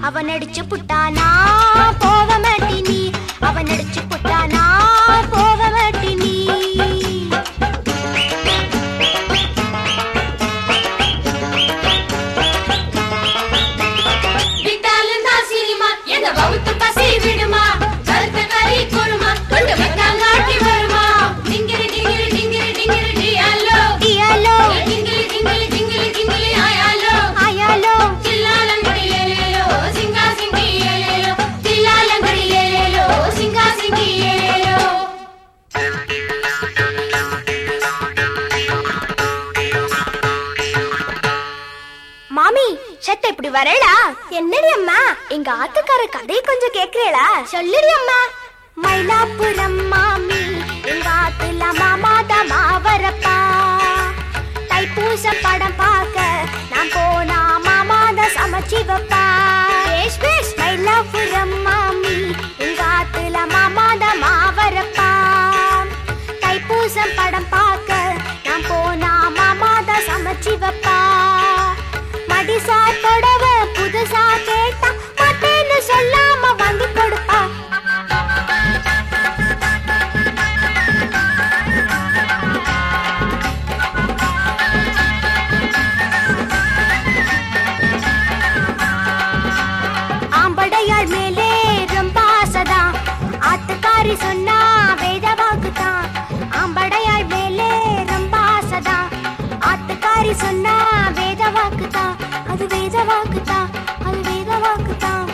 அவன் அடிச்சு புட்டானா போக மாட்டி நீ அவன் அடிச்சு புட்டானா போக மாட்டி நீ விட்டாலும் தான் சினிமா எங்க வகுத்து பசி விடுமா கருத்த கறி குருமா கொண்டு வைக்காங்க ஆட்டி வருமா டிங்கிரி டிங்கிரி டிங்கிரி டிங்கிரி டி ஹலோ டியாலோ டிங்கிரி டிங்கிரி டிங்கிரி டிங்கிரி ஹாய் ஹலோ ஆயாலோ தில்லாலங்கடி ஏலேலோ சிங்கா சிங்கி ஏலேலோ தில்லாலங்கடி ஏலேலோ சிங்கா சிங்கி ஏலேலோ மாமி சத்த இப்படி வரடா என்னடி அம்மா எங்க ஆத்துக்கார கதை கொஞ்சம் கேக்குறேளா சொல்லுடி அம்மா மயிலாப்புரம் மாமி எங்க ஆத்துல மாமாத மாவரப்பா தைப்பூச படம் பார்க்க நான் போனா மாமாத சமைச்சு வைப்பா பேஷ் பேஷ் மயிலாப்புரம் மாமி எங்க ஆத்துல மாமாத மாவரப்பா தைப்பூசம் படம் பார்க்க நான் போனா மாமாத சமைச்சு வைப்பா மடிசா தொடவ புதுசா கேட்டா மாட்டேன்னு சொல்லாம வாங்கி கொடுப்பா ஆம்படையாள் மேலே ரொம்ப ஆசைதான் ஆத்துக்காரி சொன்னா வேத வாக்குதான் ஆம்படையாள் மேலே ரொம்ப ஆசைதான் ஆத்துக்காரி சொன்னா வேத வாக்குதான் அது வேத வாக்குதான் அது வேத வாக்குதான்